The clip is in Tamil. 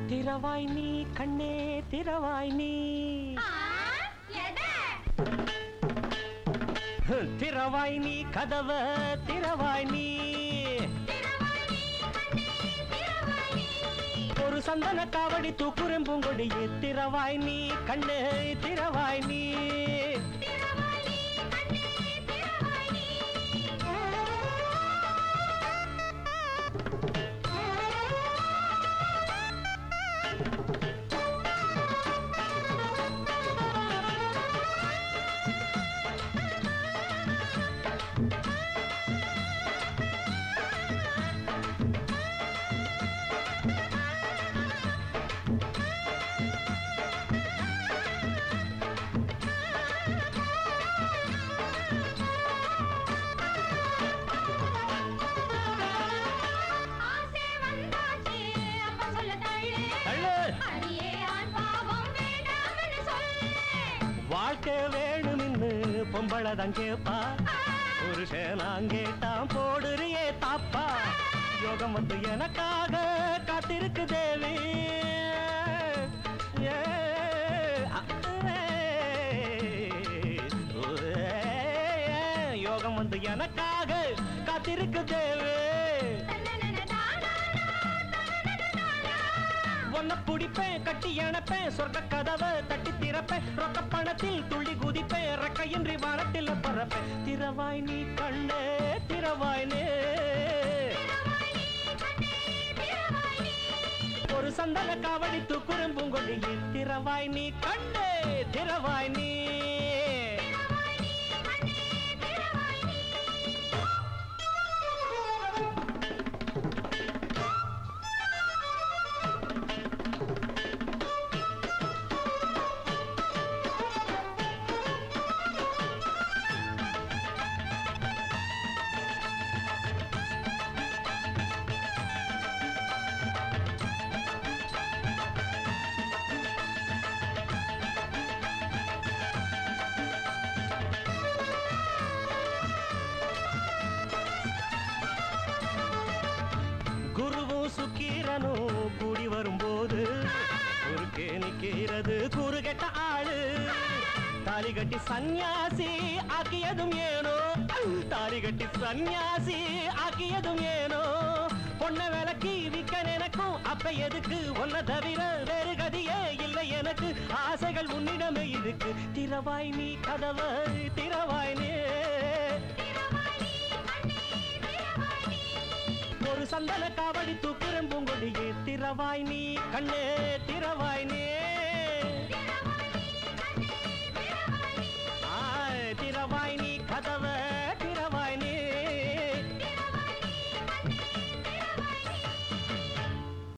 திரவாய் நீ கண்ணே திரவாய் நீ திரவாய் நீ கதவ திரவாய் நீ ஒரு சந்தன காவடி தூக்குறும் பூங்கொடியே திரவாய் நீ கண்ணே திரவாய் நீ தள்ளு வாழ்க்கை வேணுமின்னு பொம்பளதான் கேப்பா புருஷனாங் கேட்டான் போடுறியே தாப்பா யோகம் வந்து எனக்காக காத்திருக்கு தேவி ஏ, அ, ஏ, ஏ, யோகம் வந்து எனக்காக காத்திருக்கு தேவி ஒன்ன புடிப்பேன் கட்டி அணைப்பேன் சொர்க்க கதவை தட்டி திறப்பேன் ரொக்க பணத்தில் துள்ளி குதிப்பேன் ரெக்கையின்றி வானத்தில் பறப்பேன் திரவாய் நீ கண்ணே திரவாய் நே ஒரு சந்தன காவடி தூக்குறும் பூங்கொடியே திரவாய் நீ கண்ணே திரவாய் நீ குருவும் சுக்கீரனும் கூடி வரும்போது குறுக்கே நிக்கிறது கூறு கெட்ட ஆளு தாலி கட்டி சந்நியாசி ஆக்கியதும் ஏனோ தாலி கட்டி சந்நியாசி ஆக்கியதும் ஏனோ பொண்ண விளக்கி விக்க நினைக்கும் அப்ப எதுக்கு ஒன்ன தவிர வேறு கதியே இல்லை எனக்கு ஆசைகள் உன்னிடமே இருக்கு திரவாய் நீ கதவை திரவாய் நீ ஒரு சந்தன காவடி தூக்குறம் பூங்கொடியே திரவாய் நீ கண்ணே திரவாய் நீ ஆய், திரவாய் நீ கதவை